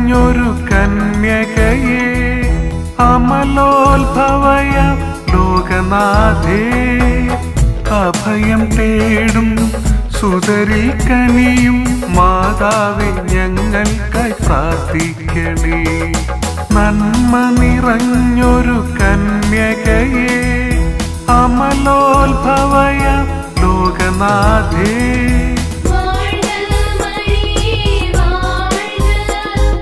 നിറഞ്ഞൊരു കന്യകയെ അമലോത്ഭവയ ലോകനാഥേ അഭയം തേടും സുതരിൽ കനിയും മാതാവെ ഞങ്ങൾക്കായി പ്രാർത്ഥിക്കണേ നന്മ നിറഞ്ഞൊരു കന്യകയെ അമലോത്ഭവയ ലോകനാഥേ വാഴ്ക മരിയേ വാഴ്ക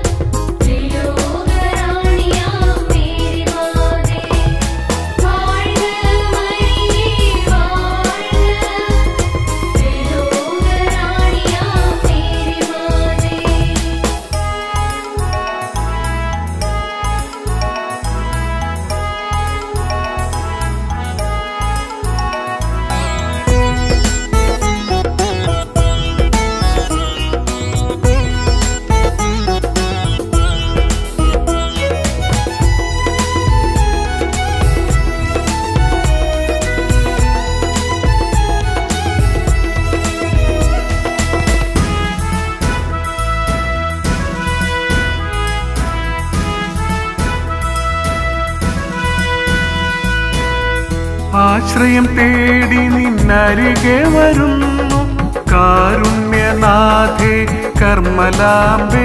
ത്രിലോകരാണിയാം മേരി മാതേ വാഴ്ക മരിയേ വാഴ്ക ത്രിലോകരാണിയാം മേരി മാതേ ആശ്രയം തേടി നിന്നരികെ വരുന്നു കാരുണ്യനാഥേ കർമ്മലാംബേ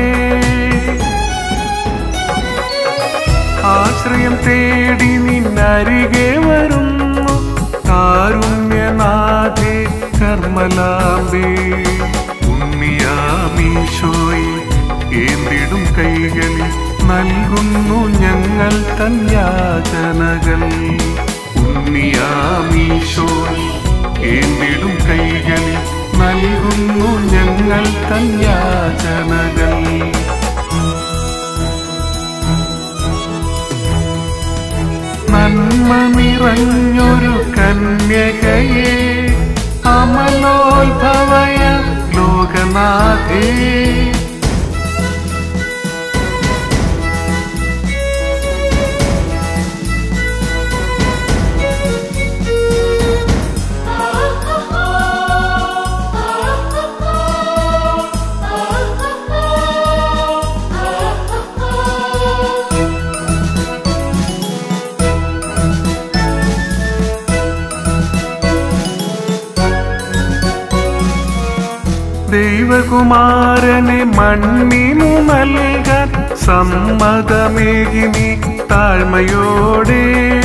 ആശ്രയം തേടി നിന്നരികെ വരുന്നു കാരുണ്യനാഥേ കർമ്മലാംബേ ഉണ്ണിയാമീശോയെ ഏന്തിടും കൈകളിൽ നൽകുന്നു ഞങ്ങൾ തന്യാചനകൾ ഉണ്ണിയാമീശോയെ ഏന്തിടും കൈകളിൽ നൽകുന്നു ഞങ്ങൾ തന്യാചനകൾ നന്മ നിറഞ്ഞൊരു കന്യകയെ അമലോത്ഭവയ ലോകനാഥേ ദൈവകുമാരനെ മണ്ണിനു നൽകാൻ സമ്മതമേകിനി താഴ്മയോടെ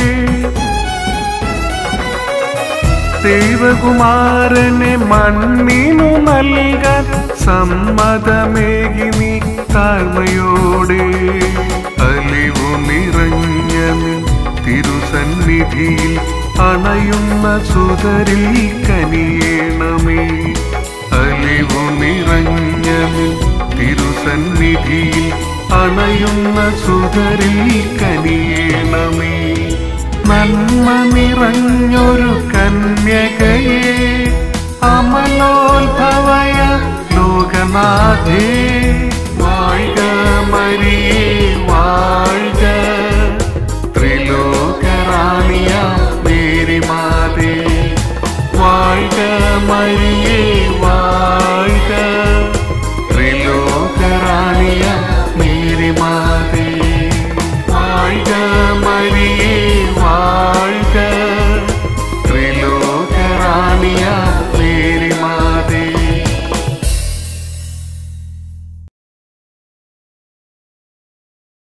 ദൈവകുമാരനെ മണ്ണിനു നൽകാൻ സമ്മതമേകിനി താഴ്മയോടെ അലിവു നിറഞ്ഞ നിൻ തിരുസന്നിധിയിൽ അണയുന്ന സുതരിൽ കനിയേണമേ അലിവു നിറഞ്ഞ നിൻ തിരുസന്നിധിയിൽ അണയുന്ന സുതരിൽ കനിയേണമേ നന്മ നിറഞ്ഞൊരു കന്യകയെ അമലോത്ഭവയ ലോകനാഥേ വാഴ്ക മരിയേ വാഴ്ക ത്രിലോകറാണിയ മേരി മാതേ വാഴ്ക മരിയേ